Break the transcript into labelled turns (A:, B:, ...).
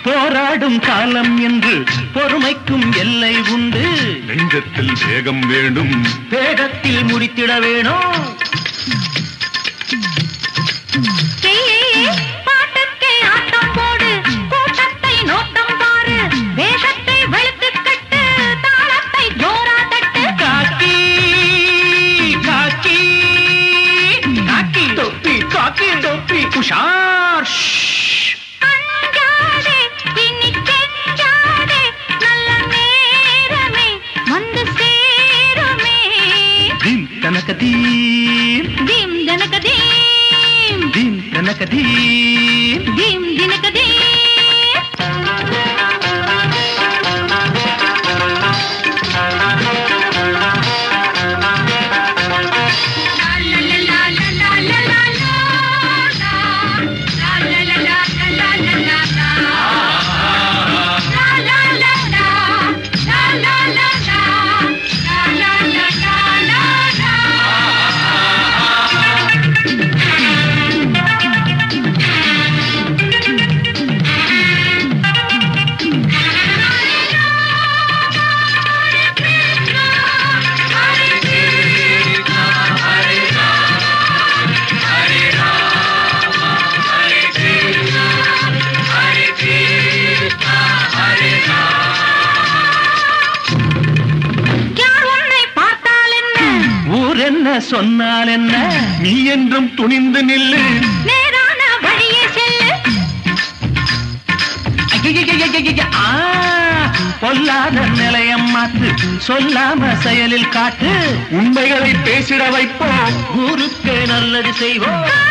A: போராடும் காலம் என்று பொறுமைக்கும் எல்லை உண்டு
B: நெஞ்சத்தில் வேகம் வேண்டும்
A: வேகத்தில் முடித்திட வேணும்
C: பாட்டுக்கே ஆட்டம் போடு கூட்டத்தை நோட்டம் பாரு வேகத்தை வெளுத்து கட்டு தாளத்தை ஜோரா தட்டு
A: காக்கி காக்கி காக்கி தொப்பி காக்கி தொப்பி உஷார் ஷ்.
C: அஞ்சாதே இனி கெஞ்சாதே நல்ல நேரமே வந்து சேருமே
A: தீம் தனக்க தீம்
C: தீம் ஜனகதீம்
A: தீம் தனக்க தீம்
C: தீம் தினகதீம் யார் உன்னை பார்த்தால் என்ன
A: ஊர் என்ன சொன்னால் என்ன
B: நீ என்றும் துணிந்து நில்லு
C: நேரான வழியே செல்லு
A: ஐயையையையைய, ஆ, பொல்லாத நிலையம் மாத்து சொல்லாம செயலில் காட்டு
B: உண்மைகளை பேசிட வைப்போம்
A: ஊருக்கு நல்லது செய்வோம்
C: ஆ